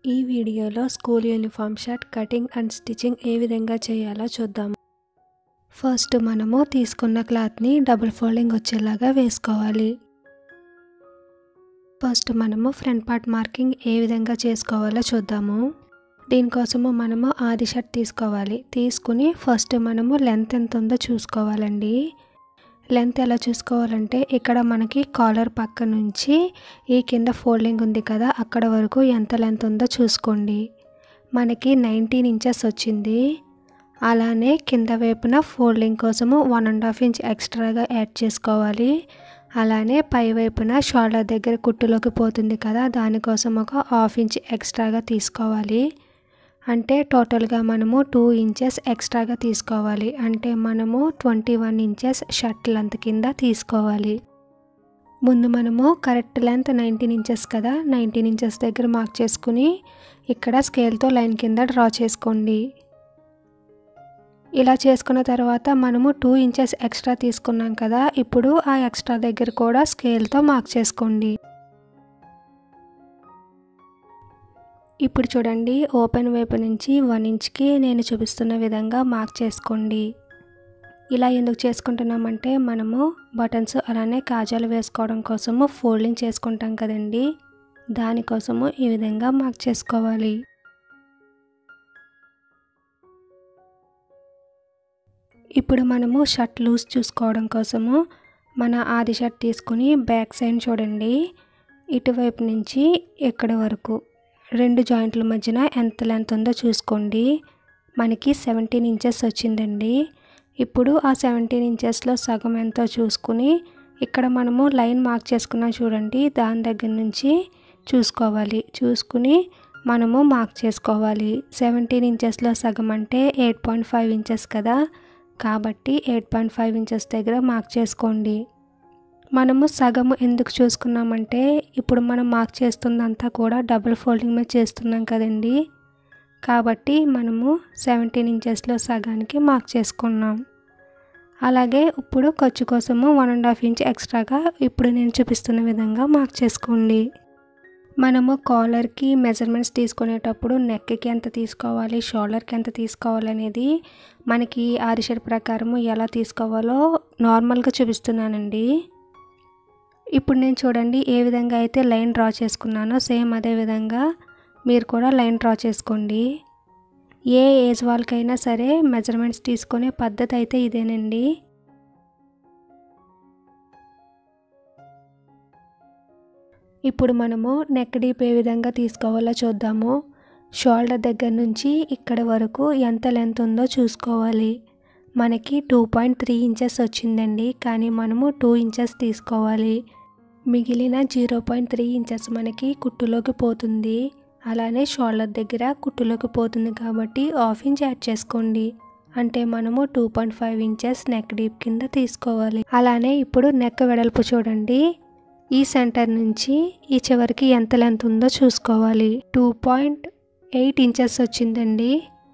ఈ వీడియోలో school uniform shirt cutting and stitching ఏ విధంగా చేయాలో చూద్దాం ఫస్ట్ మనము తీసుకున్న క్లాత్ని డబుల్ ఫోల్డింగ్ వచ్చేలాగా వేసుకోవాలి ఫస్ట్ మనము ఫ్రంట్ పార్ట్ మార్కింగ్ ఏ విధంగా చేసుకోవాలో చూద్దాము దీనికోసము మనము ఆది షర్ట్ తీసుకోవాలి తీసుకుని ఫస్ట్ మనము లెంత్ ఎంత ఉందో చూసుకోవాలండి లెంత్ ఎలా చూసుకోవాలంటే ఇక్కడ మనకి కాలర్ పక్క నుంచి ఈ కింద ఫోల్డింగ్ ఉంది కదా అక్కడ వరకు ఎంత లెంత్ ఉందో చూసుకోండి మనకి నైన్టీన్ ఇంచెస్ వచ్చింది అలానే కింద వైపున ఫోల్డింగ్ కోసము వన్ అండ్ హాఫ్ ఇంచ్ ఎక్స్ట్రాగా యాడ్ చేసుకోవాలి అలానే పై వైపున షోల్డర్ దగ్గర కుట్టులోకి పోతుంది కదా దానికోసం ఒక హాఫ్ ఇంచ్ ఎక్స్ట్రాగా తీసుకోవాలి అంటే టోటల్గా మనము టూ ఇంచెస్ ఎక్స్ట్రాగా తీసుకోవాలి అంటే మనము twenty one inches shirt length కింద తీసుకోవాలి ముందు మనము కరెక్ట్ లెంత్ నైన్టీన్ ఇంచెస్ కదా నైన్టీన్ ఇంచెస్ దగ్గర మార్క్ చేసుకుని ఇక్కడ స్కేల్తో లైన్ కింద డ్రా చేసుకోండి ఇలా చేసుకున్న తర్వాత మనము టూ ఇంచెస్ ఎక్స్ట్రా తీసుకున్నాం కదా ఇప్పుడు ఆ ఎక్స్ట్రా దగ్గర కూడా స్కేల్తో మార్క్ చేసుకోండి ఇప్పుడు చూడండి ఓపెన్ వైపు నుంచి వన్ ఇంచ్కి నేను చూపిస్తున్న విధంగా మార్క్ చేసుకోండి ఇలా ఎందుకు చేసుకుంటున్నామంటే మనము బటన్స్ అలానే కాజాలు వేసుకోవడం కోసము ఫోల్డింగ్ చేసుకుంటాం కదండి దానికోసము ఈ విధంగా మార్క్ చేసుకోవాలి ఇప్పుడు మనము షర్ట్ లూజ్ చూసుకోవడం కోసము మన ఆది షర్ట్ తీసుకుని బ్యాక్ సైడ్ చూడండి ఇటువైపు నుంచి ఎక్కడి వరకు రెండు జాయింట్ల మధ్యన ఎంత లెంత్ ఉందో చూసుకోండి మనకి సెవెంటీన్ ఇంచెస్ వచ్చిందండి ఇప్పుడు ఆ సెవెంటీన్ ఇంచెస్లో సగం ఎంతో చూసుకుని ఇక్కడ మనము లైన్ మార్క్ చేసుకున్నాం చూడండి దాని దగ్గర నుంచి చూసుకోవాలి చూసుకుని మనము మార్క్ చేసుకోవాలి సెవెంటీన్ ఇంచెస్లో సగం అంటే ఎయిట్ పాయింట్ ఫైవ్ ఇంచెస్ కదా కాబట్టి ఎయిట్ పాయింట్ ఫైవ్ ఇంచెస్ దగ్గర మార్క్ చేసుకోండి మనము సగము ఎందుకు చూసుకున్నామంటే ఇప్పుడు మనం మార్క్ చేస్తుందంతా కూడా డబుల్ ఫోల్డింగ్ మీద చేస్తున్నాం కదండి కాబట్టి మనము సెవెంటీన్ ఇంచెస్లో సగానికి మార్క్ చేసుకున్నాం అలాగే ఇప్పుడు ఖర్చు కోసము వన్ అండ్ హాఫ్ ఇంచ్ ఎక్స్ట్రాగా ఇప్పుడు నేను చూపిస్తున్న విధంగా మార్క్ చేసుకోండి మనము కాలర్కి మెజర్మెంట్స్ తీసుకునేటప్పుడు నెక్కి ఎంత తీసుకోవాలి షోల్డర్కి ఎంత తీసుకోవాలి అనేది మనకి ఆరిషర్ ప్రకారము ఎలా తీసుకోవాలో నార్మల్గా చూపిస్తున్నానండి ఇప్పుడు నేను చూడండి ఏ విధంగా అయితే లైన్ డ్రా చేసుకున్నానో సేమ్ అదే విధంగా మీరు కూడా లైన్ డ్రా చేసుకోండి ఏ ఏజ్ వాళ్ళకైనా సరే మెజర్మెంట్స్ తీసుకునే పద్ధతి అయితే ఇదేనండి ఇప్పుడు మనము నెక్ డీప్ ఏ విధంగా తీసుకోవాలో చూద్దాము షోల్డర్ దగ్గర నుంచి ఇక్కడ వరకు ఎంత లెంత్ ఉందో చూసుకోవాలి మనకి టూ పాయింట్ త్రీ ఇంచెస్ వచ్చిందండి కానీ మనము టూ ఇంచెస్ తీసుకోవాలి మిగిలిన జీరో పాయింట్ త్రీ ఇంచెస్ మనకి కుట్టులోకి పోతుంది అలానే షోల్డర్ దగ్గర కుట్టులోకి పోతుంది కాబట్టి హాఫ్ ఇంచ్ యాడ్ చేసుకోండి అంటే మనము two point five inches neck deep కింద తీసుకోవాలి అలానే ఇప్పుడు నెక్ వెడల్పు చూడండి ఈ సెంటర్ నుంచి ఈ చివరికి ఎంత లెంత్ ఉందో చూసుకోవాలి టూ పాయింట్ ఎయిట్ ఇంచెస్ వచ్చిందండి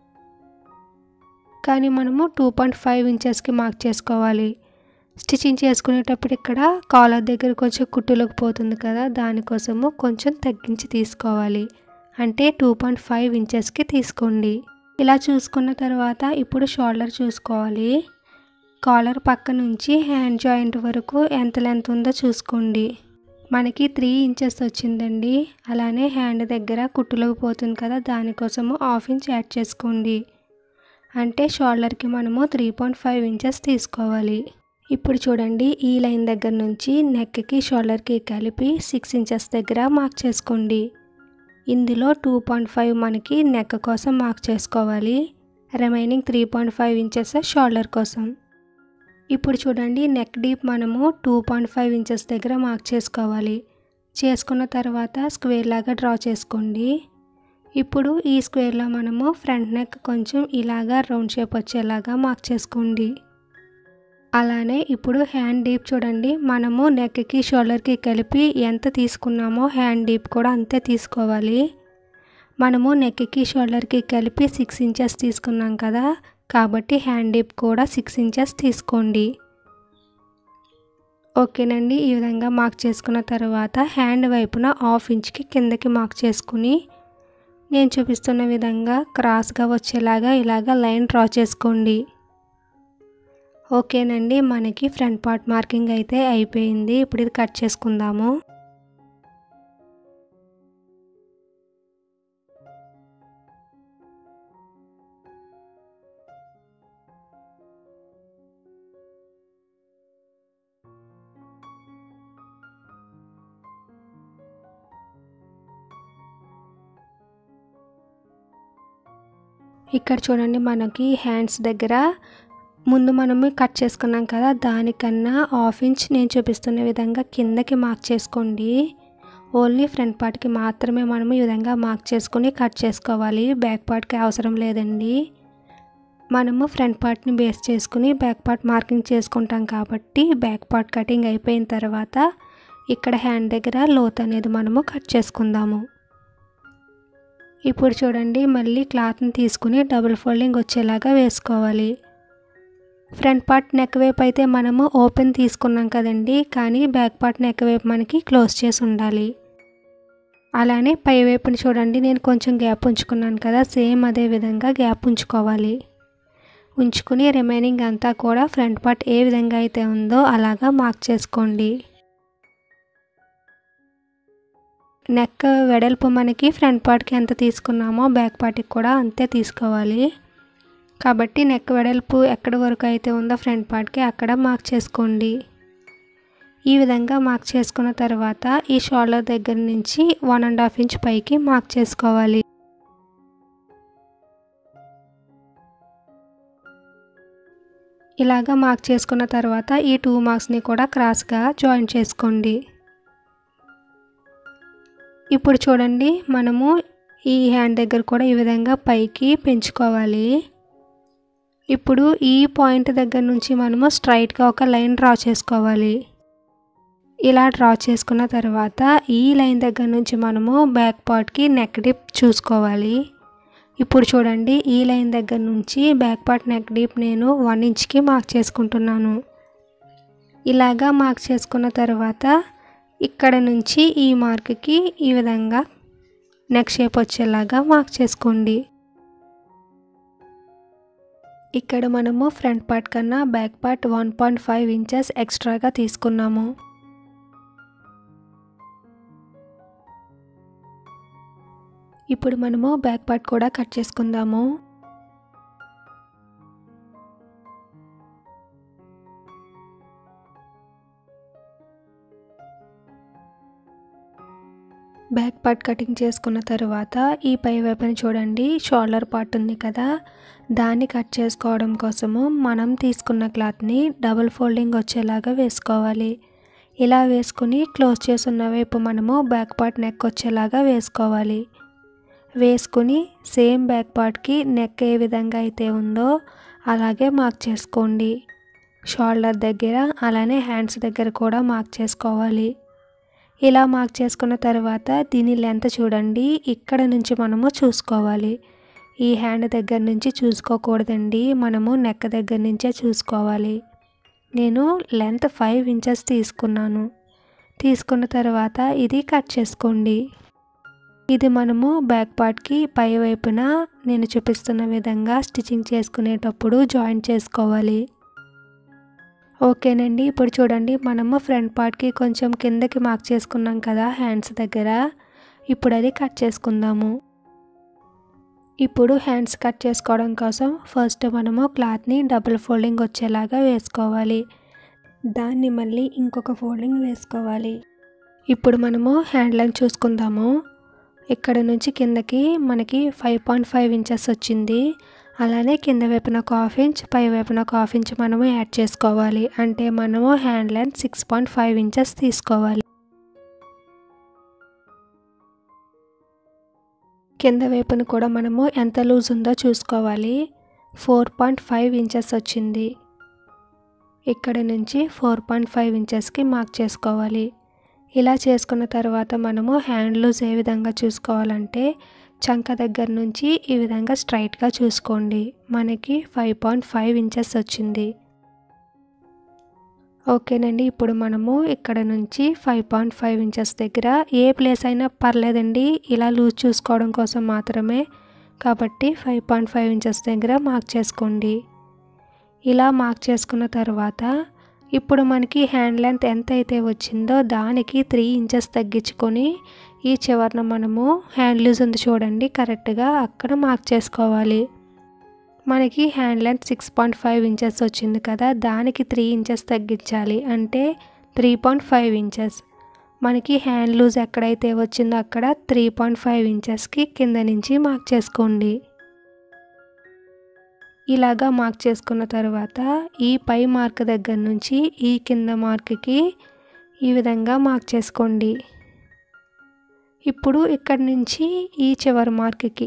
కానీ మనము టూ పాయింట్ ఫైవ్ ఇంచెస్కి మార్క్ చేసుకోవాలి స్టిచ్చింగ్ చేసుకునేటప్పుడు ఇక్కడ కాలర్ దగ్గర కొంచెం కుట్టులోకి పోతుంది కదా దానికోసము కొంచెం తగ్గించి తీసుకోవాలి అంటే టూ పాయింట్ ఫైవ్ ఇంచెస్కి తీసుకోండి ఇలా చూసుకున్న తర్వాత ఇప్పుడు షోల్డర్ చూసుకోవాలి కాలర్ పక్క నుంచి హ్యాండ్ జాయింట్ వరకు ఎంత లెంత్ ఉందో చూసుకోండి మనకి త్రీ ఇంచెస్ వచ్చిందండి అలానే హ్యాండ్ దగ్గర కుట్టులోకి పోతుంది కదా దానికోసము హాఫ్ ఇంచ్ యాడ్ చేసుకోండి అంటే షోల్డర్కి మనము త్రీ పాయింట్ ఫైవ్ ఇంచెస్ తీసుకోవాలి ఇప్పుడు చూడండి ఈ లైన్ దగ్గర నుంచి నెక్కి షోల్డర్కి కలిపి సిక్స్ ఇంచెస్ దగ్గర మార్క్ చేసుకోండి ఇందులో టూ పాయింట్ ఫైవ్ మనకి నెక్ కోసం మార్క్ చేసుకోవాలి remaining three point five inches shoulder కోసం ఇప్పుడు చూడండి నెక్ డీప్ మనము టూ పాయింట్ ఫైవ్ ఇంచెస్ దగ్గర మార్క్ చేసుకోవాలి చేసుకున్న తర్వాత స్క్వేర్ లాగా డ్రా చేసుకోండి ఇప్పుడు ఈ స్క్వేర్లో మనము ఫ్రంట్ నెక్ కొంచెం ఇలాగా రౌండ్ షేప్ వచ్చేలాగా మార్క్ చేసుకోండి అలానే ఇప్పుడు హ్యాండ్ డీప్ చూడండి మనము నెక్కి షోల్డర్కి కలిపి ఎంత తీసుకున్నామో హ్యాండ్ డీప్ కూడా అంతే తీసుకోవాలి మనము నెక్కి షోల్డర్కి కలిపి సిక్స్ ఇంచెస్ తీసుకున్నాం కదా కాబట్టి హ్యాండ్ డీప్ కూడా సిక్స్ ఇంచెస్ తీసుకోండి ఓకేనండి ఈ విధంగా మార్క్ చేసుకున్న తర్వాత హ్యాండ్ వైపున హాఫ్ ఇంచ్కి కిందకి మార్క్ చేసుకుని నేను చూపిస్తున్న విధంగా క్రాస్గా వచ్చేలాగా ఇలాగ లైన్ డ్రా చేసుకోండి ఓకేనండి మనకి ఫ్రంట్ పార్ట్ మార్కింగ్ అయితే అయిపోయింది ఇప్పుడు ఇది కట్ చేసుకుందాము ఇక్కడ చూడండి మనకి హ్యాండ్స్ దగ్గర ముందు మనము కట్ చేసుకున్నాం కదా దానికన్నా హాఫ్ ఇంచ్ నేను చూపిస్తున్న విధంగా కిందకి మార్క్ చేసుకోండి ఓన్లీ ఫ్రంట్ పార్ట్కి మాత్రమే మనము ఈ విధంగా మార్క్ చేసుకుని కట్ చేసుకోవాలి బ్యాక్ పార్ట్కి అవసరం లేదండి మనము ఫ్రంట్ పార్ట్ని బేస్ చేసుకుని బ్యాక్ పార్ట్ మార్కింగ్ చేసుకుంటాం కాబట్టి బ్యాక్ పార్ట్ కటింగ్ అయిపోయిన తర్వాత ఇక్కడ హ్యాండ్ దగ్గర లోత్ అనేది మనము కట్ చేసుకుందాము ఇప్పుడు చూడండి మళ్ళీ క్లాత్ని తీసుకుని డబుల్ ఫోల్డింగ్ వచ్చేలాగా వేసుకోవాలి ఫ్రంట్ పార్ట్ నెక్ వైపు అయితే మనము ఓపెన్ తీసుకున్నాం కదండి కానీ బ్యాక్ పార్ట్ నెక్ వైపు మనకి క్లోజ్ చేసి ఉండాలి అలానే పై వైపుని చూడండి నేను కొంచెం గ్యాప్ ఉంచుకున్నాను కదా సేమ్ అదే విధంగా గ్యాప్ ఉంచుకోవాలి ఉంచుకుని రిమైనింగ్ అంతా కూడా ఫ్రంట్ పార్ట్ ఏ విధంగా అయితే ఉందో అలాగా మార్క్ చేసుకోండి నెక్ వెడల్పు మనకి ఫ్రంట్ పార్ట్కి ఎంత తీసుకున్నామో బ్యాక్ పార్ట్కి కూడా అంతే తీసుకోవాలి కాబట్టి నెక్ వెడల్పు ఎక్కడి వరకు అయితే ఉందో ఫ్రంట్ పార్ట్కి అక్కడ మార్క్ చేసుకోండి ఈ విధంగా మార్క్ చేసుకున్న తర్వాత ఈ షోల్డర్ దగ్గర నుంచి వన్ అండ్ హాఫ్ ఇంచ్ పైకి మార్క్ చేసుకోవాలి ఇలాగా మార్క్ చేసుకున్న తర్వాత ఈ టూ మార్క్స్ని కూడా క్రాస్గా జాయిన్ చేసుకోండి ఇప్పుడు చూడండి మనము ఈ హ్యాండ్ దగ్గర కూడా ఈ విధంగా పైకి పెంచుకోవాలి ఇప్పుడు ఈ పాయింట్ దగ్గర నుంచి మనము స్ట్రైట్గా ఒక లైన్ డ్రా చేసుకోవాలి ఇలా డ్రా చేసుకున్న తర్వాత ఈ లైన్ దగ్గర నుంచి మనము బ్యాక్ పార్ట్కి నెక్ డిప్ చూసుకోవాలి ఇప్పుడు చూడండి ఈ లైన్ దగ్గర నుంచి బ్యాక్ పార్ట్ నెక్ డీప్ నేను వన్ ఇంచ్కి మార్క్ చేసుకుంటున్నాను ఇలాగా మార్క్ చేసుకున్న తర్వాత ఇక్కడ నుంచి ఈ మార్క్కి ఈ విధంగా నెక్ షేప్ వచ్చేలాగా మార్క్ చేసుకోండి ఇక్కడ మనము ఫ్రంట్ పార్ట్ కన్నా back part one point five inches ఎక్స్ట్రాగా తీసుకున్నాము ఇప్పుడు మనము బ్యాక్ పార్ట్ కూడా కట్ చేసుకుందాము బ్యాక్ పార్ట్ కటింగ్ చేసుకున్న తర్వాత ఈ పై వైపున చూడండి షోల్డర్ పార్ట్ ఉంది కదా దాన్ని కట్ చేసుకోవడం కోసము మనం తీసుకున్న క్లాత్ని డబుల్ ఫోల్డింగ్ వచ్చేలాగా వేసుకోవాలి ఇలా వేసుకుని క్లోజ్ చేసున్న వైపు మనము బ్యాక్ పార్ట్ నెక్ వచ్చేలాగా వేసుకోవాలి వేసుకుని సేమ్ బ్యాక్ పార్ట్కి నెక్ ఏ విధంగా అయితే ఉందో అలాగే మార్క్ చేసుకోండి షోల్డర్ దగ్గర అలానే హ్యాండ్స్ దగ్గర కూడా మార్క్ చేసుకోవాలి ఇలా మార్క్ చేసుకున్న తర్వాత దీని లెంత్ చూడండి ఇక్కడ నుంచి మనము చూసుకోవాలి ఈ హ్యాండ్ దగ్గర నుంచి చూసుకోకూడదండి మనము నెక్ దగ్గర నుంచే చూసుకోవాలి నేను లెంత్ ఫైవ్ ఇంచెస్ తీసుకున్నాను తీసుకున్న తర్వాత ఇది కట్ చేసుకోండి ఇది మనము బ్యాక్ పార్ట్కి పై వైపున నేను చూపిస్తున్న విధంగా స్టిచ్చింగ్ చేసుకునేటప్పుడు జాయిన్ చేసుకోవాలి ఓకేనండి ఇప్పుడు చూడండి మనము ఫ్రంట్ పార్ట్కి కొంచెం కిందకి మార్క్ చేసుకున్నాం కదా హ్యాండ్స్ దగ్గర ఇప్పుడు అది కట్ చేసుకుందాము ఇప్పుడు హ్యాండ్స్ కట్ చేసుకోవడం కోసం ఫస్ట్ మనము క్లాత్ని డబుల్ ఫోల్డింగ్ వచ్చేలాగా వేసుకోవాలి దాన్ని మళ్ళీ ఇంకొక ఫోల్డింగ్ వేసుకోవాలి ఇప్పుడు మనము హ్యాండ్ లైన్ చూసుకుందాము ఇక్కడ నుంచి కిందకి మనకి ఫైవ్ పాయింట్ ఫైవ్ ఇంచెస్ వచ్చింది అలానే కింద వైపున ఒక హాఫ్ ఇంచ్ పై వైపున ఒక హాఫ్ ఇంచ్ మనము యాడ్ చేసుకోవాలి అంటే మనము hand length six point five inches తీసుకోవాలి కింద వైపున కూడా మనము ఎంత లూజ్ ఉందో చూసుకోవాలి ఫోర్ పాయింట్ ఫైవ్ ఇంచెస్ వచ్చింది ఇక్కడ నుంచి ఫోర్ పాయింట్ ఫైవ్ ఇంచెస్కి మార్క్ చేసుకోవాలి ఇలా చేసుకున్న తర్వాత మనము హ్యాండ్ లూజ్ ఏ విధంగా చూసుకోవాలంటే చంక దగ్గర నుంచి ఈ విధంగా స్ట్రైట్గా చూసుకోండి మనకి ఫైవ్ పాయింట్ ఫైవ్ ఇంచెస్ వచ్చింది ఓకేనండి ఇప్పుడు మనము ఇక్కడ నుంచి ఫైవ్ పాయింట్ ఫైవ్ ఇంచెస్ దగ్గర ఏ ప్లేస్ అయినా పర్లేదండి ఇలా లూజ్ చూసుకోవడం కోసం మాత్రమే కాబట్టి ఫైవ్ పాయింట్ ఫైవ్ ఇంచెస్ దగ్గర మార్క్ చేసుకోండి ఇలా మార్క్ చేసుకున్న తర్వాత ఇప్పుడు మనకి హ్యాండ్ లెంత్ ఎంత అయితే వచ్చిందో దానికి త్రీ ఇంచెస్ తగ్గించుకొని ఈ చివరన మనము హ్యాండ్ లూజ్ ఉంది చూడండి కరెక్ట్గా అక్కడ మార్క్ చేసుకోవాలి మనకి hand length six point five inches వచ్చింది కదా దానికి త్రీ ఇంచెస్ తగ్గించాలి అంటే త్రీ పాయింట్ ఫైవ్ ఇంచెస్ మనకి హ్యాండ్ లూజ్ ఎక్కడైతే వచ్చిందో అక్కడ త్రీ పాయింట్ ఫైవ్ ఇంచెస్కి కింద నుంచి మార్క్ చేసుకోండి ఇలాగా మార్క్ చేసుకున్న తర్వాత ఈ పై మార్క్ దగ్గర నుంచి ఈ కింద మార్క్కి ఈ విధంగా మార్క్ చేసుకోండి ఇప్పుడు ఇక్కడి నుంచి ఈ చివరి మార్క్కి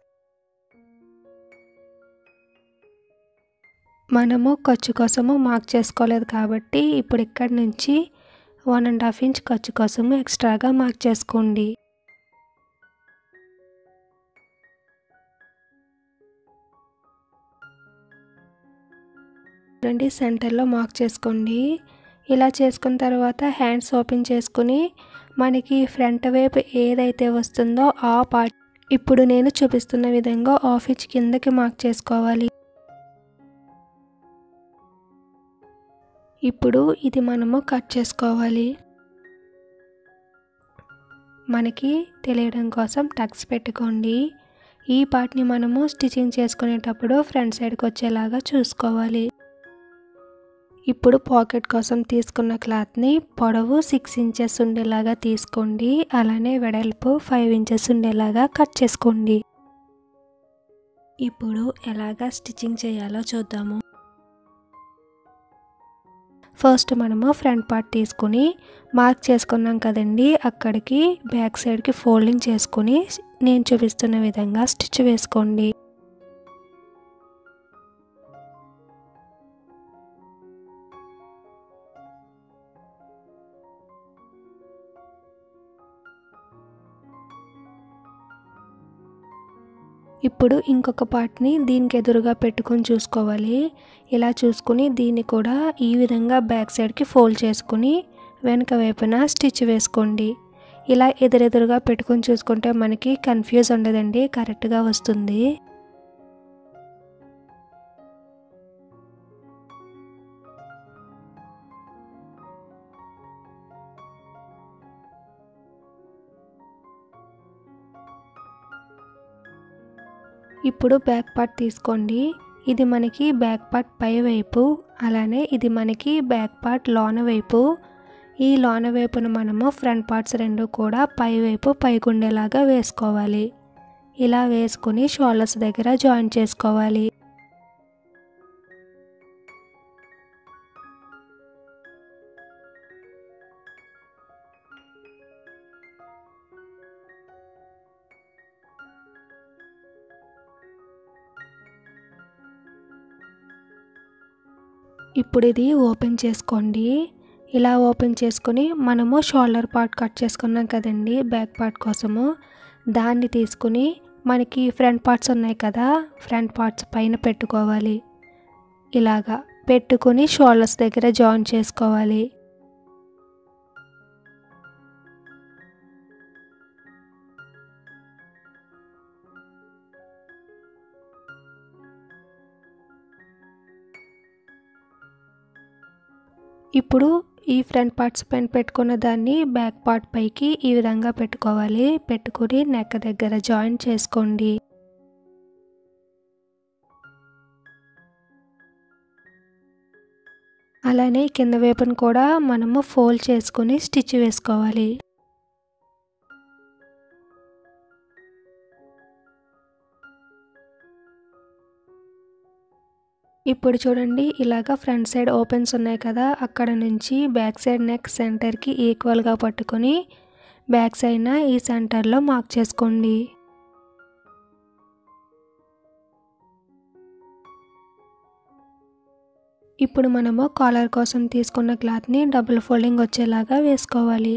మనము ఖర్చు కోసము మార్క్ చేసుకోలేదు కాబట్టి ఇప్పుడు ఇక్కడి నుంచి వన్ అండ్ హాఫ్ ఇంచ్ ఖర్చు కోసము ఎక్స్ట్రాగా మార్క్ చేసుకోండి రండి సెంటర్లో మార్క్ చేసుకోండి ఇలా చేసుకున్న తర్వాత హ్యాండ్స్ ఓపెన్ చేసుకుని మనకి ఫ్రంట్ వైపు ఏదైతే వస్తుందో ఆ పార్ట్ ఇప్పుడు నేను చూపిస్తున్న విధంగా హాఫ్ ఇంచ్ కిందకి మార్క్ చేసుకోవాలి ఇప్పుడు ఇది మనము కట్ చేసుకోవాలి మనకి తెలియడం కోసం టక్స్ పెట్టుకోండి ఈ పార్ట్ని మనము స్టిచ్చింగ్ చేసుకునేటప్పుడు ఫ్రంట్ సైడ్కి వచ్చేలాగా చూసుకోవాలి ఇప్పుడు పాకెట్ కోసం తీసుకున్న క్లాత్ని పొడవు సిక్స్ ఇంచెస్ ఉండేలాగా తీసుకోండి అలానే వెడల్పు ఫైవ్ ఇంచెస్ ఉండేలాగా కట్ చేసుకోండి ఇప్పుడు ఎలాగా స్టిచ్చింగ్ చేయాలో చూద్దాము ఫస్ట్ మనము ఫ్రంట్ పార్ట్ తీసుకుని మార్క్ చేసుకున్నాం కదండి అక్కడికి బ్యాక్ సైడ్కి ఫోల్డింగ్ చేసుకుని నేను చూపిస్తున్న విధంగా స్టిచ్ వేసుకోండి ఇప్పుడు ఇంకొక పార్ట్ని దీనికి ఎదురుగా పెట్టుకొని చూసుకోవాలి ఇలా చూసుకుని దీన్ని కూడా ఈ విధంగా బ్యాక్ సైడ్కి ఫోల్డ్ చేసుకుని వెనక వైపున స్టిచ్ వేసుకోండి ఇలా ఎదురెదురుగా పెట్టుకొని చూసుకుంటే మనకి కన్ఫ్యూజ్ ఉండదండి కరెక్ట్గా వస్తుంది ఇప్పుడు బ్యాక్ పార్ట్ తీసుకోండి ఇది మనకి బ్యాక్ పార్ట్ పై వైపు అలానే ఇది మనకి బ్యాక్ పార్ట్ లోన వైపు ఈ లోన వైపున మనము ఫ్రంట్ పార్ట్స్ రెండు కూడా పై వైపు పైకుండేలాగా వేసుకోవాలి ఇలా వేసుకుని షోల్డర్స్ దగ్గర జాయిన్ చేసుకోవాలి ఇప్పుడు ఇది ఓపెన్ చేసుకోండి ఇలా ఓపెన్ చేసుకొని మనము షోల్డర్ పార్ట్ కట్ చేసుకున్నాం కదండి బ్యాక్ పార్ట్ కోసము దాన్ని తీసుకుని మనకి ఫ్రంట్ పార్ట్స్ ఉన్నాయి కదా ఫ్రంట్ పార్ట్స్ పైన పెట్టుకోవాలి ఇలాగా పెట్టుకుని షోల్డర్స్ దగ్గర జాయిన్ చేసుకోవాలి ఇప్పుడు ఈ ఫ్రంట్ పార్ట్స్ పైన పెట్టుకున్న దాన్ని బ్యాక్ పార్ట్ పైకి ఈ విధంగా పెట్టుకోవాలి పెట్టుకుని నెక్ దగ్గర జాయిన్ చేసుకోండి అలానే కింద వైపును కూడా మనము ఫోల్డ్ చేసుకుని స్టిచ్ వేసుకోవాలి ఇప్పుడు చూడండి ఇలాగ ఫ్రంట్ సైడ్ ఓపెన్స్ ఉన్నాయి కదా అక్కడ నుంచి బ్యాక్ సైడ్ నెక్ సెంటర్కి ఈక్వల్గా పట్టుకొని బ్యాక్ సైడ్న ఈ సెంటర్లో మార్క్ చేసుకోండి ఇప్పుడు మనము కాలర్ కోసం తీసుకున్న క్లాత్ని డబుల్ ఫోల్డింగ్ వచ్చేలాగా వేసుకోవాలి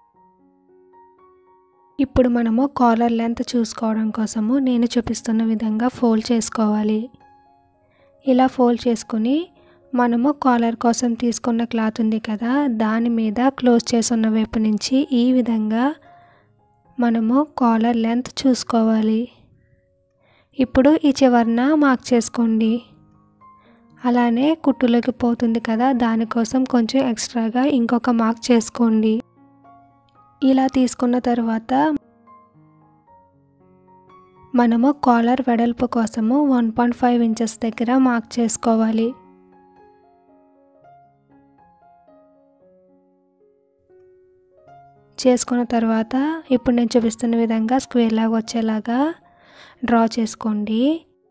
ఇప్పుడు మనము కాలర్ లెంత్ చూసుకోవడం కోసము నేను చూపిస్తున్న విధంగా ఫోల్డ్ చేసుకోవాలి ఇలా ఫోల్డ్ చేసుకుని మనము కాలర్ కోసం తీసుకున్న క్లాత్ ఉంది కదా దాని మీద క్లోజ్ చేసున్న వైపు నుంచి ఈ విధంగా మనము కాలర్ లెంత్ చూసుకోవాలి ఇప్పుడు ఈ చివరన మార్క్ చేసుకోండి అలానే కుట్టులోకి పోతుంది కదా దానికోసం కొంచెం ఎక్స్ట్రాగా ఇంకొక మార్క్ చేసుకోండి ఇలా తీసుకున్న తర్వాత మనము కాలర్ వెడల్పు కోసము వన్ పాయింట్ ఫైవ్ ఇంచెస్ దగ్గర మార్క్ చేసుకోవాలి చేసుకున్న తర్వాత ఇప్పుడు నేను చూపిస్తున్న విధంగా స్క్వేర్ లాగా వచ్చేలాగా డ్రా చేసుకోండి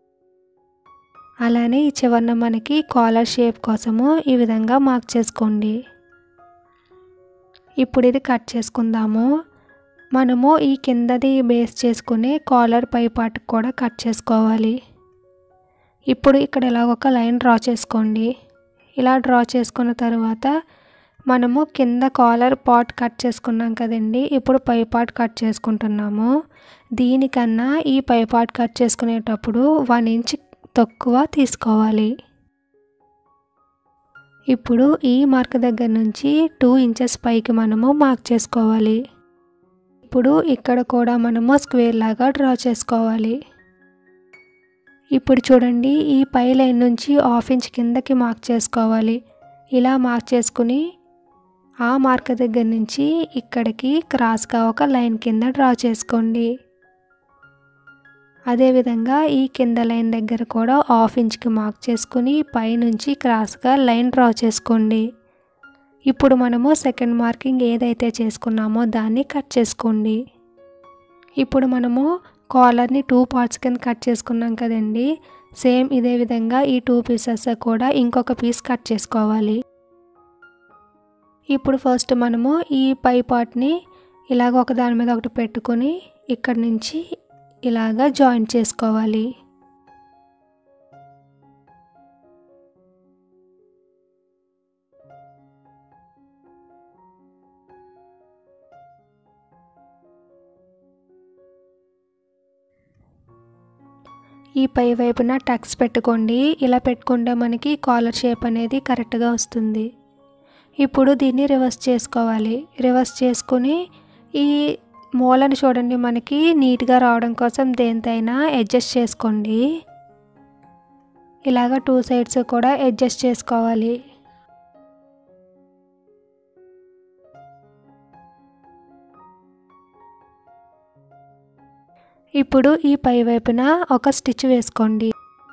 అలానే ఈ చివరన మనకి కాలర్ షేప్ కోసము ఈ విధంగా మార్క్ చేసుకోండి ఇప్పుడు ఇది కట్ చేసుకుందాము మనము ఈ కిందది బేస్ చేసుకుని కాలర్ పై పార్ట్కి కూడా కట్ చేసుకోవాలి ఇప్పుడు ఇక్కడ ఇలా ఒక లైన్ డ్రా చేసుకోండి ఇలా డ్రా చేసుకున్న తర్వాత మనము కింద కాలర్ పార్ట్ కట్ చేసుకున్నాం కదండి ఇప్పుడు పై పార్ట్ కట్ చేసుకుంటున్నాము దీనికన్నా ఈ పై పార్ట్ కట్ చేసుకునేటప్పుడు వన్ ఇంచ్ తక్కువ తీసుకోవాలి ఇప్పుడు ఈ మార్క్ దగ్గర నుంచి టూ ఇంచెస్ పైకి మనము మార్క్ చేసుకోవాలి ఇప్పుడు ఇక్కడ కూడా మనము స్క్వేర్ లాగా డ్రా చేసుకోవాలి ఇప్పుడు చూడండి ఈ పై లైన్ నుంచి హాఫ్ ఇంచ్ కిందకి మార్క్ చేసుకోవాలి ఇలా మార్క్ చేసుకుని ఆ మార్క్ దగ్గర నుంచి ఇక్కడికి క్రాస్గా ఒక లైన్ కింద డ్రా చేసుకోండి అదేవిధంగా ఈ కింద లైన్ దగ్గర కూడా హాఫ్ ఇంచ్కి మార్క్ చేసుకుని పైనుంచి క్రాస్గా లైన్ డ్రా చేసుకోండి ఇప్పుడు మనము సెకండ్ మార్కింగ్ ఏదైతే చేసుకున్నామో దాన్ని కట్ చేసుకోండి ఇప్పుడు మనము కాలర్ని టూ పార్ట్స్ కింద కట్ చేసుకున్నాం కదండి సేమ్ ఇదే విధంగా ఈ టూ పీసెస్ కూడా ఇంకొక పీస్ కట్ చేసుకోవాలి ఇప్పుడు ఫస్ట్ మనము ఈ పై పార్ట్ని ఇలాగ ఒక దాని మీద ఒకటి పెట్టుకొని ఇక్కడ నుంచి ఇలాగా జాయింట్ చేసుకోవాలి ఈ పై వైపున టక్స్ పెట్టుకోండి ఇలా పెట్టుకుంటే మనకి కాలర్ షేప్ అనేది కరెక్ట్గా వస్తుంది ఇప్పుడు దీన్ని రివర్స్ చేసుకోవాలి రివర్స్ చేసుకుని ఈ మూలను చూడండి మనకి నీట్గా రావడం కోసం దేనితైనా అడ్జస్ట్ చేసుకోండి ఇలాగ టూ సైడ్స్ కూడా అడ్జస్ట్ చేసుకోవాలి ఇప్పుడు ఈ పై వైపున ఒక స్టిచ్ వేసుకోండి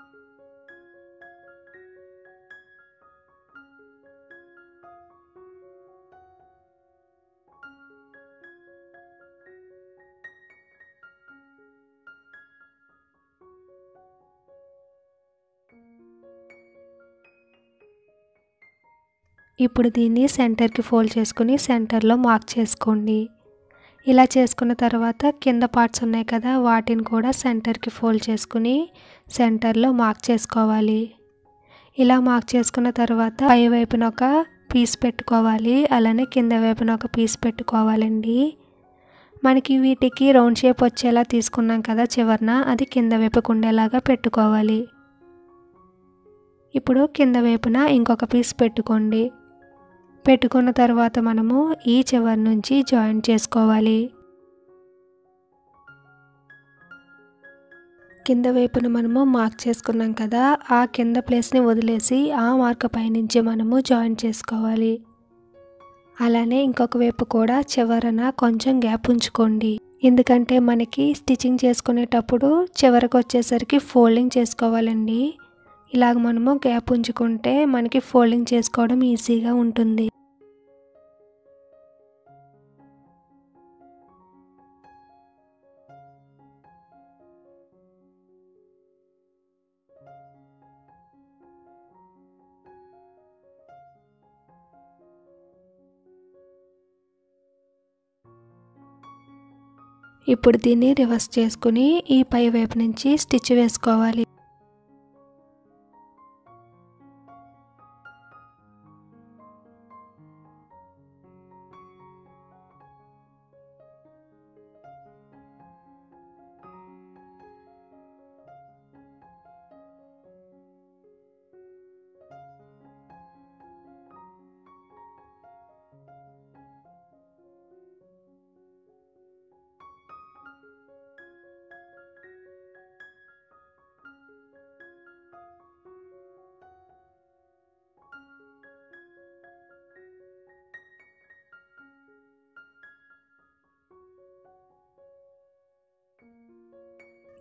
ఇప్పుడు దీన్ని సెంటర్కి ఫోల్డ్ చేసుకుని సెంటర్లో మార్క్ చేసుకోండి ఇలా చేసుకున్న తర్వాత కింద పార్ట్స్ ఉన్నాయి కదా వాటిని కూడా సెంటర్కి ఫోల్డ్ చేసుకుని సెంటర్లో మార్క్ చేసుకోవాలి ఇలా మార్క్ చేసుకున్న తర్వాత పై వైపున ఒక పీస్ పెట్టుకోవాలి అలానే కింద వైపున ఒక పీస్ పెట్టుకోవాలండి మనకి వీటికి రౌండ్ షేప్ వచ్చేలా తీసుకున్నాం కదా చివరన అది కింద వైపుకు ఉండేలాగా పెట్టుకోవాలి ఇప్పుడు కింద వైపున ఇంకొక పీస్ పెట్టుకోండి పెట్టుకున్న తర్వాత మనము ఈ చివరి నుంచి జాయింట్ చేసుకోవాలి కింద వైపున మనము మార్క్ చేసుకున్నాం కదా ఆ కింద ప్లేస్ని వదిలేసి ఆ మార్క్ పైనుంచి మనము జాయింట్ చేసుకోవాలి అలానే ఇంకొక వైపు కూడా చివరన కొంచెం గ్యాప్ ఉంచుకోండి ఎందుకంటే మనకి స్టిచ్చింగ్ చేసుకునేటప్పుడు చివరికి వచ్చేసరికి ఫోల్డింగ్ చేసుకోవాలండి ఇలాగ మనము గ్యాప్ ఉంచుకుంటే మనకి ఫోల్డింగ్ చేసుకోవడం ఈజీగా ఉంటుంది ఇప్పుడు దీన్ని రివర్స్ చేసుకుని ఈ పై వైపు నుంచి స్టిచ్ వేసుకోవాలి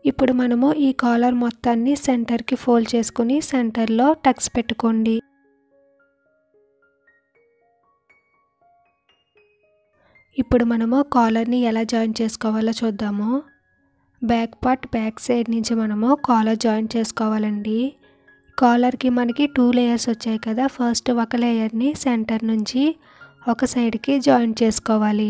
ఇప్పుడు మనము ఈ కాలర్ మొత్తాన్ని సెంటర్కి ఫోల్డ్ చేసుకుని సెంటర్లో టక్స్ పెట్టుకోండి ఇప్పుడు మనము కాలర్ని ఎలా జాయిన్ చేసుకోవాలో చూద్దాము బ్యాక్ పార్ట్ బ్యాక్ సైడ్ నుంచి మనము కాలర్ జాయిన్ చేసుకోవాలండి కాలర్కి మనకి టూ లేయర్స్ వచ్చాయి కదా ఫస్ట్ ఒక లేయర్ని సెంటర్ నుంచి ఒక సైడ్కి జాయిన్ చేసుకోవాలి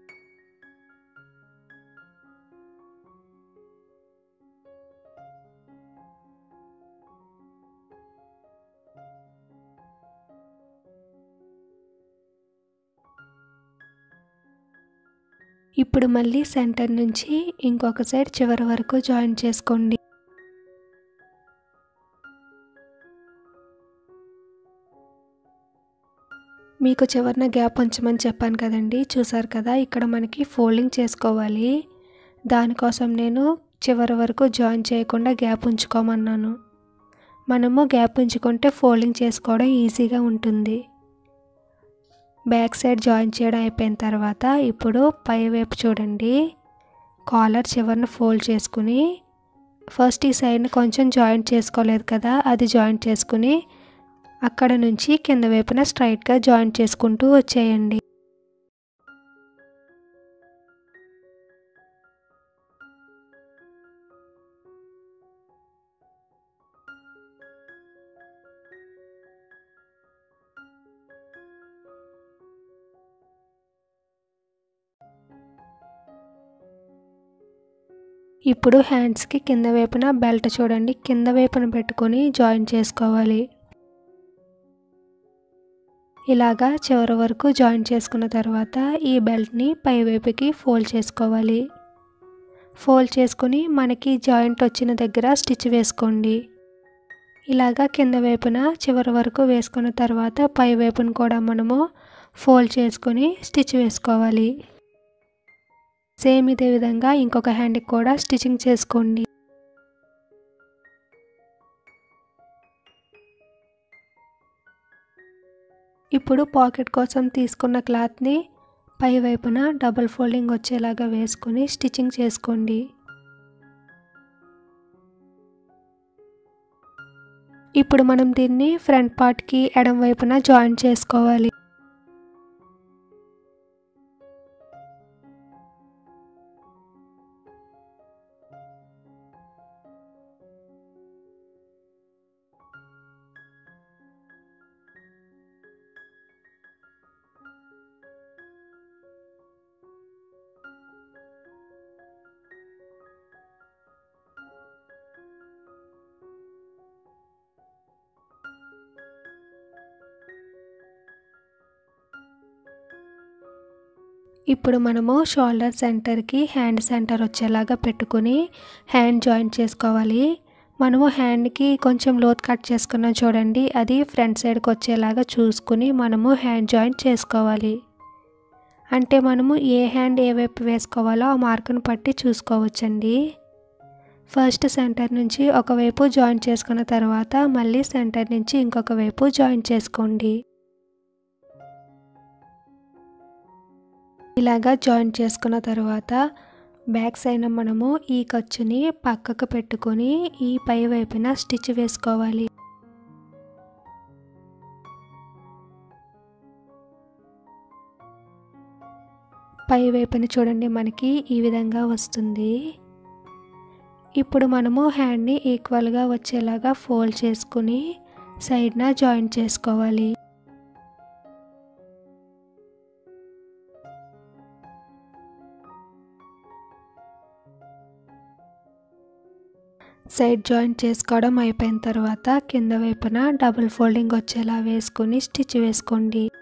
ఇప్పుడు మళ్ళీ సెంటర్ నుంచి ఇంకొక సైడ్ చివరి వరకు జాయిన్ చేసుకోండి మీకు చివరిన గ్యాప్ ఉంచమని చెప్పాను కదండి చూసారు కదా ఇక్కడ మనకి ఫోల్డింగ్ చేసుకోవాలి దానికోసం నేను చివరి వరకు జాయిన్ చేయకుండా గ్యాప్ ఉంచుకోమన్నాను మనము గ్యాప్ ఉంచుకుంటే ఫోల్డింగ్ చేసుకోవడం ఈజీగా ఉంటుంది బ్యాక్ సైడ్ జాయిన్ చేయడం అయిపోయిన తర్వాత ఇప్పుడు పై వైపు చూడండి కాలర్ చివరిని ఫోల్డ్ చేసుకుని ఫస్ట్ ఈ సైడ్ని కొంచెం జాయింట్ చేసుకోలేదు కదా అది జాయింట్ చేసుకుని అక్కడ నుంచి కింద వైపున స్ట్రైట్గా జాయింట్ చేసుకుంటూ వచ్చేయండి ఇప్పుడు హ్యాండ్స్కి కింద వైపున బెల్ట్ చూడండి కింద వైపున పెట్టుకొని జాయిన్ చేసుకోవాలి ఇలాగా చివరి వరకు జాయిన్ చేసుకున్న తర్వాత ఈ బెల్ట్ని పై వైపుకి ఫోల్డ్ చేసుకోవాలి ఫోల్డ్ చేసుకుని మనకి జాయింట్ వచ్చిన దగ్గర స్టిచ్ వేసుకోండి ఇలాగా కింద వైపున చివరి వరకు వేసుకున్న తర్వాత పై వైపున కూడా మనము ఫోల్డ్ చేసుకొని స్టిచ్ వేసుకోవాలి సేమ్ ఇదే విధంగా ఇంకొక హ్యాండ్కి కూడా స్టిచ్చింగ్ చేసుకోండి ఇప్పుడు పాకెట్ కోసం తీసుకున్న క్లాత్ని పై వైపున డబుల్ ఫోల్డింగ్ వచ్చేలాగా వేసుకొని స్టిచ్చింగ్ చేసుకోండి ఇప్పుడు మనం దీన్ని ఫ్రంట్ పార్ట్కి ఎడం వైపున జాయిన్ చేసుకోవాలి ఇప్పుడు మనము షోల్డర్ సెంటర్కి హ్యాండ్ సెంటర్ వచ్చేలాగా పెట్టుకుని హ్యాండ్ జాయింట్ చేసుకోవాలి మనము హ్యాండ్కి కొంచెం లోత్ కట్ చేసుకున్నాం చూడండి అది ఫ్రంట్ సైడ్కి వచ్చేలాగా చూసుకుని మనము హ్యాండ్ జాయింట్ చేసుకోవాలి అంటే మనము ఏ హ్యాండ్ ఏ వైపు వేసుకోవాలో ఆ మార్కును పట్టి చూసుకోవచ్చండి ఫస్ట్ సెంటర్ నుంచి ఒకవైపు జాయింట్ చేసుకున్న తర్వాత మళ్ళీ సెంటర్ నుంచి ఇంకొక వైపు జాయింట్ చేసుకోండి ఇలాగా జాయింట్ చేసుకున్న తర్వాత బ్యాక్ సైడ్ మనము ఈ ఖర్చుని పక్కకు పెట్టుకొని ఈ పై వైపున స్టిచ్ వేసుకోవాలి పై వైపున చూడండి మనకి ఈ విధంగా వస్తుంది ఇప్పుడు మనము హ్యాండ్ని ఈక్వల్గా వచ్చేలాగా ఫోల్డ్ చేసుకుని సైడ్న జాయింట్ చేసుకోవాలి సైడ్ జాయింట్ చేసుకోవడం అయిపోయిన తర్వాత కింద వైపున డబుల్ ఫోల్డింగ్ వచ్చేలా వేసుకుని స్టిచ్ వేసుకోండి